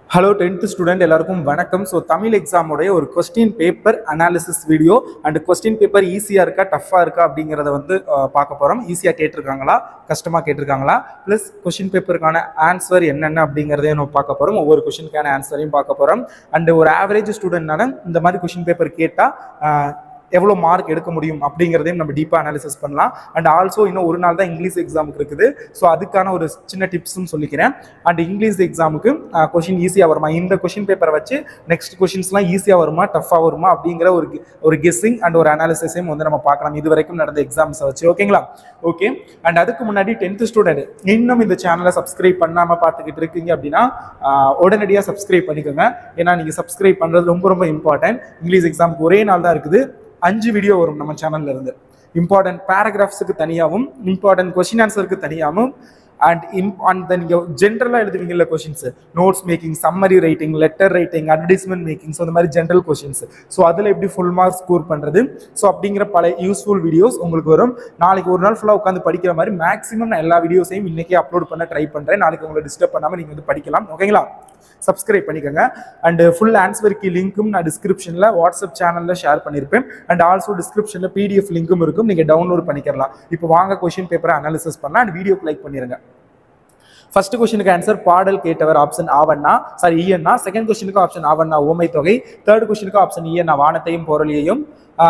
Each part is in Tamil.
ஹலோ டென்த் ஸ்டூடெண்ட் எல்லாருக்கும் வணக்கம் ஸோ தமிழ் எக்ஸாமுடைய ஒரு question paper analysis video and question paper ஈஸியாக இருக்கா டஃப்பாக இருக்கா அப்படிங்கிறத வந்து அஹ், பார்க்க போகிறோம் ஈஸியாக கேட்டிருக்காங்களா கஷ்டமாக கேட்டிருக்காங்களா ப்ளஸ் கொஸ்டின் பேப்பருக்கான ஆன்சர் என்னென்ன அப்படிங்கிறதையும் நம்ம பார்க்க போகிறோம் ஒவ்வொரு கொஸ்டினுக்கான ஆன்சரையும் பார்க்க போகிறோம் அண்ட் ஒரு ஆவரேஜ் ஸ்டூடெண்ட்னால இந்த மாதிரி கொஸ்டின் பேப்பர் கேட்டால் எவ்வளோ மார்க் எடுக்க முடியும் அப்படிங்கிறதையும் நம்ம டீப்பாக அனாலிசிஸ் பண்ணலாம் அண்ட் ஆல்சோ இன்னும் ஒரு நாள் தான் இங்கிலீஷ் எக்ஸாமுக்கு இருக்குது ஸோ அதுக்கான ஒரு சின்ன டிப்ஸும் சொல்லிக்கிறேன் அண்ட் இங்கிலீஷ் எக்ஸாமுக்கு கொஷின் ஈஸியாக வருமா இந்த கொஷின் பேப்பரை வச்சு நெக்ஸ்ட் கொஷின்ஸ்லாம் ஈஸியாக வருமா டஃப்பாக வருமா அப்படிங்கிற ஒரு கு- ஒரு கெஸ்ஸிங் அண்ட் ஒரு அனாலிசிஸையும் வந்து நம்ம பார்க்கலாம் இது வரைக்கும் நடந்த எக்ஸாம்ஸை வச்சு ஓகேங்களா ஓகே அண்ட் அதுக்கு முன்னாடி டென்த் ஸ்டூடெண்ட் இன்னும் இந்த சேனலை சப்ஸ்கிரைப் பண்ணாமல் பார்த்துக்கிட்டு இருக்கீங்க அப்படின்னா உடனடியாக சப்ஸ்கிரைப் பண்ணிக்கோங்க ஏன்னா நீங்கள் சப்ஸ்கிரைப் பண்ணுறது ரொம்ப ரொம்ப இம்பார்ட்டன்ட் இங்கிலீஷ் எக்ஸாமுக்கு ஒரே நாள் தான் இருக்குது அஞ்சு வீடியோ வரும் நம்ம சேனல்ல இருந்து இம்பார்ட்டன்ட் பேராகிராஃப்ஸுக்கு தனியாகவும் இம்பார்ட்டன்ட் கொஷின் ஆன்சருக்கு தனியாகவும் அண்ட் இம் அந்த நீங்கள் ஜென்ரலாக எழுதுவீங்கல்ல questions notes making summary writing letter writing advertisement making so இந்த மாதிரி ஜென்ரல் கொஷின்ஸ் ஸோ அதில் எப்படி ஃபுல் மார்க் ஸ்கோர் பண்ணுறது ஸோ அப்படிங்கிற பல யூஸ்ஃபுல் வீடியோஸ் உங்களுக்கு வரும் நாளைக்கு ஒரு நாள் ஃபுல்லாக உட்காந்து படிக்கிற மாதிரி மேக்ஸிமம் நான் எல்லா வீடியோஸையும் இன்னைக்கே அப்லோட் பண்ண ட்ரை பண்ணுறேன் நாளைக்கு உங்களை டிஸ்டர்ப் பண்ணாமல் நீங்கள் வந்து படிக்கலாம் ஓகேங்களா சப்ஸ்கிரைப் பண்ணிக்கோங்க அண்ட் ஃபுல் ஆன்சருக்கு லிங்க்கும் நான் டிஸ்கிரிப்ஷனில் வாட்ஸ்அப் சேனலில் ஷேர் பண்ணியிருப்பேன் அண்ட் ஆல்சோ டிஸ்கிரிப்ஷனில் பிடிஎஃப் லிங்க்கும் இருக்கும் நீங்கள் டவுன்லோட் பண்ணிக்கலாம் இப்போ வாங்க கொஷின் பேப்பரை அனாலிசிஸ் பண்ணலாம் அண்ட் வீடியோக்கு லைக் பண்ணிடுங்க ஃபர்ஸ்ட் கொஸ்டினுக்கு ஆன்சர் பாடல் கேட்டவர் ஆப்ஷன் ஆவண்ணா சாரி ஈயண்ணா செகண்ட் கொஸ்டினுக்கு ஆப்ஷன் ஆவண்ணா ஓமை தொகை தேர்ட் கொஸ்டினுக்கு ஆப்ஷன் ஈயண்ணா வானத்தையும் பொருளியையும்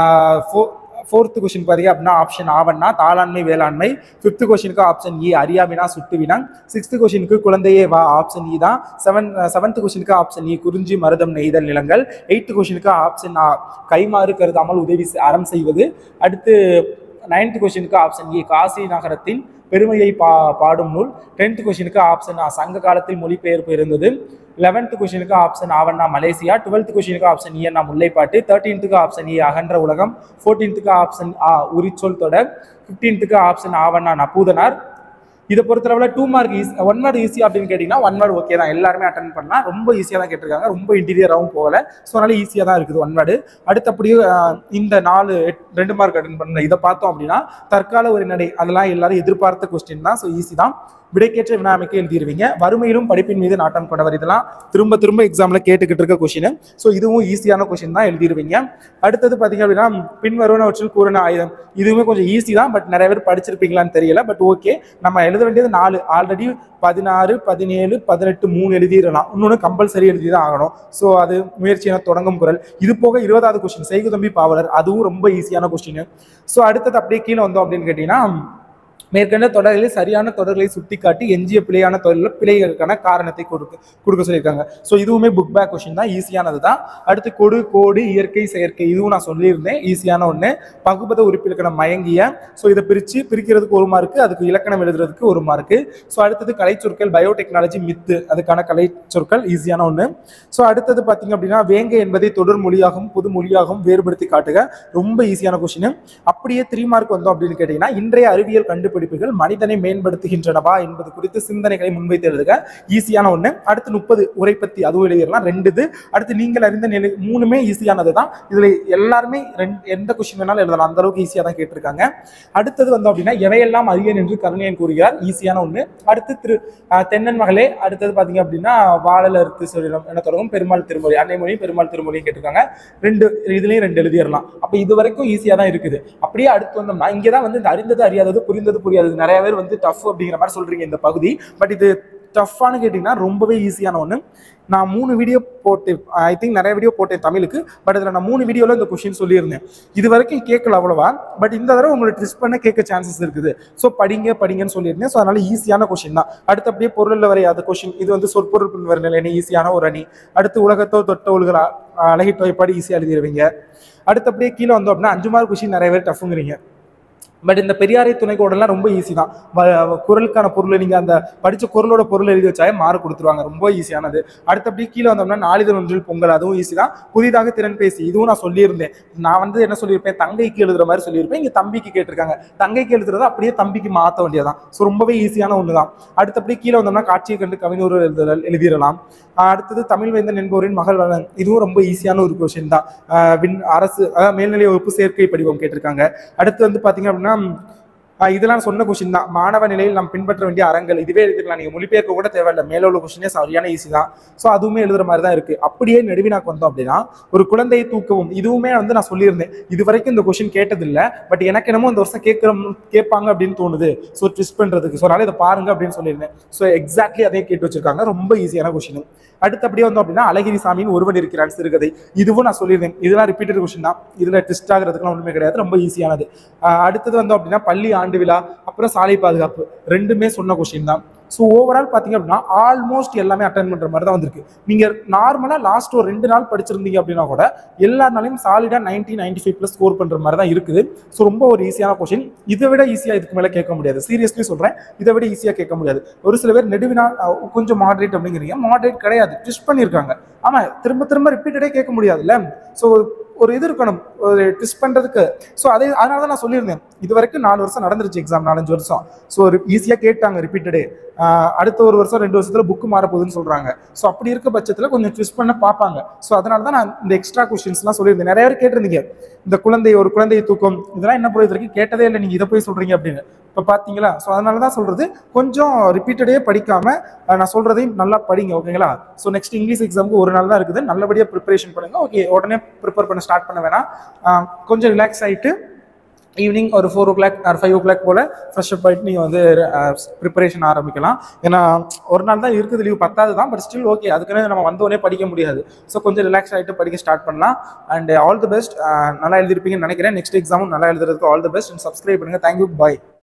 ஃபோர்த்து கொஸ்டின் பார்த்தீங்க அப்படின்னா ஆப்ஷன் ஆவண்ணா தாளாண்மை வேளாண்மை ஃபிஃப்த் கொஸ்டினுக்கு ஆப்ஷன் இ அறியாவினா சுட்டுவினா சிக்ஸ்த் கொஸ்டினுக்கு குழந்தையே வா ஆப்ஷன் இ தான் செவன் செவன்த் கொஸ்டினுக்கு ஆப்ஷன் இ குறிஞ்சி மருதம் நெய்தல் நிலங்கள் எயித்து கொஸ்டினுக்கு ஆப்ஷன் ஆ கைமாறு கருதாமல் உதவி செ- அறம் செய்வது அடுத்து நைன்த் கொஸ்டினுக்கு ஆப்ஷன் ஏ காசி நகரத்தின் பெருமையை பா பாடும் நூல் டென்த் கொஸ்டினுக்கு ஆப்ஷன் ஆ சங்க காலத்தில் மொழிபெயர்ப்பு இருந்தது லெவன்த் கொஸ்டினுக்கு ஆப்ஷன் ஆவண்ணா மலேசியா டுவெல்த் கொஸ்டினுக்கு ஆப்ஷன் ஏ நான் முல்லைப்பாட்டு தேர்ட்டீன்த்துக்கு ஆப்ஷன் ஏ அகன்ற உலகம் ஃபோர்டீன்த்துக்கு ஆப்ஷன் ஆ உரிச்சொல் தொடர் ஃபிஃப்டீன்த்துக்கு ஆப்ஷன் ஆவண்ணா நப்பூதனார் இதை பொறுத்தளவில் two mark easy one mark easy அப்படின்னு கேட்டிங்கன்னா ஒன் மார்க் ஓகே தான் எல்லாருமே அட்டன் பண்ணலாம் ரொம்ப ஈஸியாக தான் கேட்டிருக்காங்க ரொம்ப இன்டீரியராகவும் போகல ஸோ அதனால ஈஸியாக தான் இருக்குது ஒன் வேர்டு அடுத்தபடியே அஹ், இந்த நாலு எட்- ரெண்டு மார்க் அட்டன் பண்ண இதை பார்த்தோம் அப்படின்னா தற்கால ஒரு நடை அதெல்லாம் எல்லாரும் எதிர்பார்த்த கொஸ்டின் தான் ஸோ ஈஸி தான் விடைக்கேற்ற வினாமைக்கு எழுதிடுவீங்க வறுமையிலும் படிப்பின் மீது நாட்டம் கொண்டவர் இதெல்லாம் திரும்ப திரும்ப எக்ஸாமில் கேட்டுக்கிட்டு இருக்க கொஷின் ஸோ இதுவும் ஈஸியான கொஷின் தான் எழுதிடுவீங்க அடுத்தது பார்த்தீங்க அப்படின்னா பின்வருவனவற்றில் கூறின ஆயுதம் இதுவுமே கொஞ்சம் ஈஸி தான் பட் நிறைய பேர் படிச்சிருப்பீங்களான்னு தெரியல பட் ஓகே நம்ம எழுத வேண்டியது நாலு ஆல்ரெடி பதினாறு பதினேழு பதினெட்டு மூணு எழுதிடலாம் இன்னொன்று கம்பல்சரி எழுதி தான் ஆகணும் ஸோ அது முயற்சி என தொடங்கும் குரல் இது போக இருபதாவது கொஸ்டின் செய்குதம்பி பாவலர் அதுவும் ரொம்ப ஈஸியான கொஸ்டின் ஸோ அடுத்தது அப்படியே கீழே வந்தோம் அப்படின்னு கேட்டிங்கன்னா மேற்கண்ட தொடரில் சரியான தொடர்களை சுட்டிக்காட்டி எஞ்சிய பிழையான தொடரில் பிழைகளுக்கான காரணத்தை கொடுக்க கொடுக்க சொல்லியிருக்காங்க ஸோ இதுவுமே புக் பேக் கொஷின் தான் ஈஸியானது தான் அடுத்து கொடு கோடு இயற்கை செயற்கை இதுவும் நான் சொல்லியிருந்தேன் ஈஸியான ஒன்று பகுபத உறுப்பிலக்கணம் மயங்கிய ஸோ இதை பிரித்து பிரிக்கிறதுக்கு ஒரு மார்க்கு அதுக்கு இலக்கணம் எழுதுறதுக்கு ஒரு மார்க்கு ஸோ அடுத்தது கலைச்சொற்கள் பயோடெக்னாலஜி மித்து அதுக்கான கலைச்சொற்கள் ஈஸியான ஒன்று ஸோ அடுத்தது பார்த்தீங்க அப்படின்னா வேங்கை என்பதை தொடர் மொழியாகவும் புது மொழியாகவும் வேறுபடுத்தி காட்டுக ரொம்ப ஈஸியான கொஷின் அப்படியே த்ரீ மார்க் வந்தோம் அப்படின்னு கேட்டிங்கன்னா இன்றைய அறிவியல் கண்டுபிடிப்புகள் மனிதனை மேம்படுத்துகின்றனவா என்பது குறித்து சிந்தனைகளை முன்வைத்து எழுதுக ஈஸியான ஒன்று அடுத்து முப்பது உரைப்பத்தி அதுவும் எழுதிடலாம் ரெண்டு இது அடுத்து நீங்கள் அறிந்த நிலை மூணுமே ஈஸியானது தான் இதில் எல்லாருமே ரெண்டு எந்த கொஷின் வேணாலும் எழுதலாம் அந்த அளவுக்கு ஈஸியாக தான் கேட்டிருக்காங்க அடுத்தது வந்தோம் அப்படின்னா எவையெல்லாம் அறியன் என்று கருணையன் கூறுகிறார் ஈஸியான ஒன்று அடுத்து திரு அஹ், தென்னன் மகளே அடுத்தது பார்த்தீங்க அப்படின்னா வாழல் அறுத்து சொல்லிடும் என்ன தொடங்கும் பெருமாள் திருமொழி அன்னை மொழி பெருமாள் திருமொழியும் கேட்டிருக்காங்க ரெண்டு இதுலேயும் ரெண்டு எழுதிடலாம் அப்போ இது வரைக்கும் ஈஸியாக தான் இருக்குது அப்படியே அடுத்து வந்தோம்னா இங்கே தான் வந்து இந்த அறிந்தது அறியாதது புரிந்தது புரியாதது நிறைய பேர் வந்து டஃப் அப்படிங்கிற மாதிரி சொல்றீங்க இந்த பகுதி பட் இது டஃப்பானு கேட்டிங்கன்னா ரொம்பவே ஈஸியான ஒன்று நான் மூணு வீடியோ போட்டு ஐ திங்க் நிறைய வீடியோ போட்டேன் தமிழுக்கு பட் இதில் நான் மூணு வீடியோவில் இந்த கொஷின் சொல்லியிருந்தேன் இது வரைக்கும் கேட்கல அவ்வளோவா பட் இந்த தடவை உங்களுக்கு ட்ரிஸ்ட் பண்ண கேட்க சான்சஸ் இருக்குது ஸோ படிங்க படிங்கன்னு சொல்லியிருந்தேன் ஸோ அதனால ஈஸியான கொஷின் தான் அடுத்து அப்படியே பொருளில் வரையாத கொஷின் இது வந்து சொற்பொருள் பின்வர நிலை ஈஸியான ஒரு அணி அடுத்து உலகத்தோ தொட்ட ஒழுகிற அழகிட்டோய்ப்பாடு ஈஸியாக எழுதிடுவீங்க அடுத்து அப்படியே கீழே வந்தோம் அப்படின்னா அஞ்சு மார்க் கொஷின் நிறைய பேர் டஃப்புங்கிறீங்க பட் இந்த பெரியாரை துணைக்கோடெல்லாம் ரொம்ப ஈஸி தான் வ- குரலுக்கான பொருளை நீங்கள் அந்த படித்த குரலோட பொருள் எழுதி வச்சாலே மார்க் கொடுத்துருவாங்க ரொம்ப ஈஸியானது அடுத்தபடி கீழே வந்தோம்னா நாளிதழ் ஒன்றில் பொங்கல் அதுவும் ஈஸி தான் புதிதாக திறன் பேசி இதுவும் நான் சொல்லியிருந்தேன் நான் வந்து என்ன சொல்லியிருப்பேன் தங்கைக்கு எழுதுற மாதிரி சொல்லியிருப்பேன் இங்கே தம்பிக்கு கேட்டிருக்காங்க தங்கைக்கு எழுதுறத அப்படியே தம்பிக்கு மாற்ற வேண்டியதான் ஸோ ரொம்பவே ஈஸியான ஒன்று தான் அடுத்தபடி கீழே வந்தோம்னா காட்சியை கண்டு கவிஞர் எழுதுதல் எழுதிடலாம் ஆஹ் அடுத்தது தமிழ் வேந்தன் என்பவரின் மகள் வளன் இதுவும் ரொம்ப ஈஸியான ஒரு கொஷின் தான் ஆஹ் விண் அரசு அதாவது மேல்நிலை வகுப்பு சேர்க்கை படிவம் கேட்டிருக்காங்க அடுத்து வந்து பார்த்தீங்க அப்படின்னா ஆஹ் இதெல்லாம் சொன்ன கொஸ்டின் தான் மாணவ நிலையில் நாம் பின்பற்ற வேண்டிய அறங்கள் இதுவே எழுதிக்கலாம் நீங்க மொழிபெயர்க்க கூட தேவையில்லை மேல உள்ள கொஸ்டினே சரியான ஈஸி தான் ஸோ அதுவுமே எழுதுற மாதிரி தான் இருக்கு அப்படியே நெடுவினாக்கு வந்தோம் அப்படின்னா ஒரு குழந்தையை தூக்கவும் இதுவுமே வந்து நான் சொல்லியிருந்தேன் இது வரைக்கும் இந்த கொஸ்டின் கேட்டதில்லை பட் எனக்கு என்னமோ இந்த வருஷம் கேட்கிற கேட்பாங்க அப்படின்னு தோணுது ஸோ ட்விஸ்ட் பண்றதுக்கு ஸோ அதனால இதை பாருங்க அப்படின்னு சொல்லியிருந்தேன் ஸோ எக்ஸாக்ட்லி அதே கேட்டு வச்சிருக்காங்க ரொம்ப ஈஸியான கொஸ்டின் அடுத்தபடியே வந்தோம் அப்படின்னா அழகிரி சாமியின் ஒருவன் இருக்கிறான் சிறுகதை இதுவும் நான் சொல்லியிருந்தேன் இதெல்லாம் ரிப்பீட்டட் கொஸ்டின் தான் இதுல ட்விஸ்ட் ஆகிறதுக்குலாம் ஒன்றுமே கிடையாது ரொம்ப ஈஸியானது ஆஹ் அடுத்தது வந்தோம் அப்படின்னா பள்ளி ஆண்டு விழா அப்புறம் சாலை பாதுகாப்பு ரெண்டுமே சொன்ன கொஸ்டின் தான் ஸோ ஓவரால் பார்த்தீங்க அப்படின்னா ஆல்மோஸ்ட் எல்லாமே அட்டன் பண்ற மாதிரி தான் வந்திருக்கு நீங்க நார்மலாக லாஸ்ட் ஒரு ரெண்டு நாள் படிச்சிருந்தீங்க அப்படின்னா கூட எல்லா நாளையும் சாலிடா ninety ninety five plus score பண்ற மாதிரி தான் இருக்குது ஸோ ரொம்ப ஒரு ஈஸியான கொஸ்டின் இதை விட ஈஸியாக இதுக்கு மேலே கேட்க முடியாது சீரியஸ்லி சொல்றேன் இதை விட ஈஸியாக கேட்க முடியாது ஒரு சில பேர் நெடுவினா அஹ், கொஞ்சம் மாடரேட் அப்படிங்கிறீங்க மாடரேட் கிடையாது ட்விஸ்ட் பண்ணியிருக்காங்க ஆமா திரும்ப திரும்ப ரிப்பீட்டடே கேட்க முடியாதுல்ல ஸோ ஒரு இது இருக்கணும் ஒரு ட்விஸ்ட் பண்றதுக்கு ஸோ அதே அதனால தான் நான் சொல்லியிருந்தேன் இது வரைக்கும் நாலு வருஷம் நடந்துருச்சு எக்ஸாம் நாலஞ்சு வருஷம் ஸோ ஈஸியாக கேட்டாங்க ரிப்பீட்டடே அடுத்த ஒரு வருஷம் ரெண்டு வருஷத்துல புக்கு மாறப்போகுதுன்னு சொல்றாங்க ஸோ அப்படி இருக்க பட்சத்தில் கொஞ்சம் ட்விஸ்ட் பண்ண பார்ப்பாங்க ஸோ அதனால தான் நான் இந்த எக்ஸ்ட்ரா கொஸ்டின்ஸ்லாம் சொல்லியிருந்தேன் நிறைய பேர் கேட்டிருந்தீங்க இந்த குழந்தை ஒரு குழந்தையை தூக்கம் இதெல்லாம் என்ன பொறுத்த வரைக்கும் கேட்டதே இல்லை நீங்க இதை போய் சொல்றீங்க அப்படின்னு இப்போ பார்த்தீங்களா ஸோ அதனால தான் சொல்றது கொஞ்சம் ரிப்பீட்டடே படிக்காம அஹ், நான் சொல்றதையும் நல்லா படிங்க ஓகேங்களா ஸோ நெக்ஸ்ட் இங்கிலீஷ் எக்ஸாமுக்கு ஒரு நாள் தான் இருக்குது நல்லபடியாக ப்ரிப்பரேஷன் பண்ணுங்க ஓகே உடனே ப்ரிப்பேர் பண்ண ஸ்டார்ட் பண்ண வேணாம் அஹ், கொஞ்சம் ரிலாக்ஸ் ஆயிட்டு ஈவினிங் ஒரு four o'clock or five o'clock போல் ஃப்ரெஷ் அப் ஆகிட்டு நீங்கள் வந்து ப்ரிப்பரேஷன் ஆரம்பிக்கலாம் ஏன்னா ஒரு நாள் தான் இருக்குது லீவ் பத்தாது தான் பட் ஸ்டில் ஓகே அதுக்குன்னு நம்ம வந்தோடனே படிக்க முடியாது ஸோ கொஞ்சம் ரிலாக்ஸ் ஆகிட்டு படிக்க ஸ்டார்ட் பண்ணலாம் அண்ட் ஆல் தி பெஸ்ட் நல்லா எழுதிருப்பீங்கன்னு நினைக்கிறேன் நெக்ஸ்ட் எக்ஸாமும் நல்லா எழுதுறதுக்கு all the best and subscribe பண்ணுங்கள் தேங்க்யூ பாய்